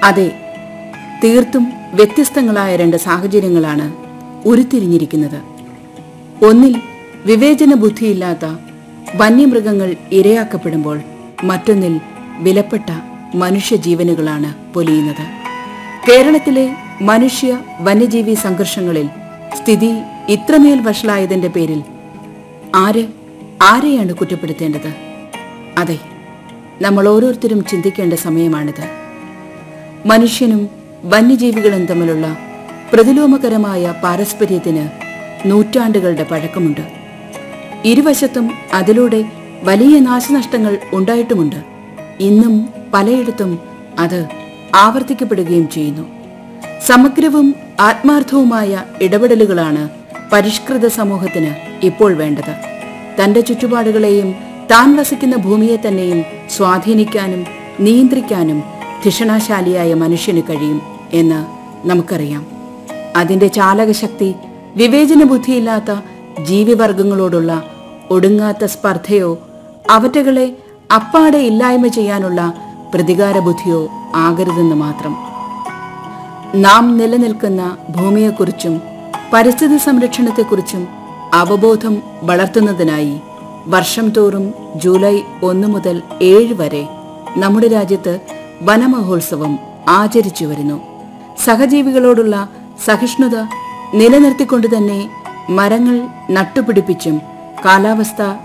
അതെ തീർത്തും വ്യത്യസ്തങ്ങളായ രണ്ട് സാഹചര്യങ്ങളാണ് ഉരുത്തിരിഞ്ഞിരിക്കുന്നത് ഒന്നിൽ വിവേചന ബുദ്ധിയില്ലാത്ത വന്യമൃഗങ്ങൾ ഇരയാക്കപ്പെടുമ്പോൾ മറ്റൊന്നിൽ വിലപ്പെട്ട മനുഷ്യജീവനുകളാണ് പൊലിയുന്നത് കേരളത്തിലെ മനുഷ്യ വന്യജീവി സംഘർഷങ്ങളിൽ സ്ഥിതി ഇത്രമേൽ വഷളായതിന്റെ പേരിൽ ആര് ആരെയാണ് കുറ്റപ്പെടുത്തേണ്ടത് അതെ നമ്മൾ ഓരോരുത്തരും ചിന്തിക്കേണ്ട സമയമാണിത് മനുഷ്യനും വന്യജീവികളും തമ്മിലുള്ള പ്രതിലോമകരമായ പാരസ്പര്യത്തിന് നൂറ്റാണ്ടുകളുടെ പഴക്കമുണ്ട് ഇരുവശത്തും അതിലൂടെ വലിയ നാശനഷ്ടങ്ങൾ ഉണ്ടായിട്ടുമുണ്ട് ഇന്നും പലയിടത്തും അത് ആവർത്തിക്കപ്പെടുകയും ചെയ്യുന്നു സമഗ്രവും ആത്മാർത്ഥവുമായ ഇടപെടലുകളാണ് പരിഷ്കൃത സമൂഹത്തിന് ഇപ്പോൾ വേണ്ടത് തന്റെ ചുറ്റുപാടുകളെയും താൻ വസിക്കുന്ന ഭൂമിയെ തന്നെയും സ്വാധീനിക്കാനും നിയന്ത്രിക്കാനും ധിഷണാശാലിയായ മനുഷ്യന് കഴിയും എന്ന് നമുക്കറിയാം അതിന്റെ ചാലകശക്തി വിവേചന ബുദ്ധിയില്ലാത്ത ജീവിവർഗങ്ങളോടുള്ള ഒടുങ്ങാത്ത സ്പർദ്ധയോ അവറ്റകളെ അപ്പാടെ ഇല്ലായ്മ ചെയ്യാനുള്ള പ്രതികാര ബുദ്ധിയോ ആകരുതെന്ന് മാത്രം നാം നിലനിൽക്കുന്ന ഭൂമിയെക്കുറിച്ചും പരിസ്ഥിതി സംരക്ഷണത്തെക്കുറിച്ചും അവബോധം വളർത്തുന്നതിനായി വർഷം തോറും ജൂലൈ ഒന്ന് മുതൽ ഏഴ് വരെ നമ്മുടെ രാജ്യത്ത് വനമഹോത്സവം ആചരിച്ചു വരുന്നു സഹജീവികളോടുള്ള സഹിഷ്ണുത നിലനിർത്തിക്കൊണ്ട് തന്നെ മരങ്ങൾ നട്ടുപിടിപ്പിച്ചും കാലാവസ്ഥ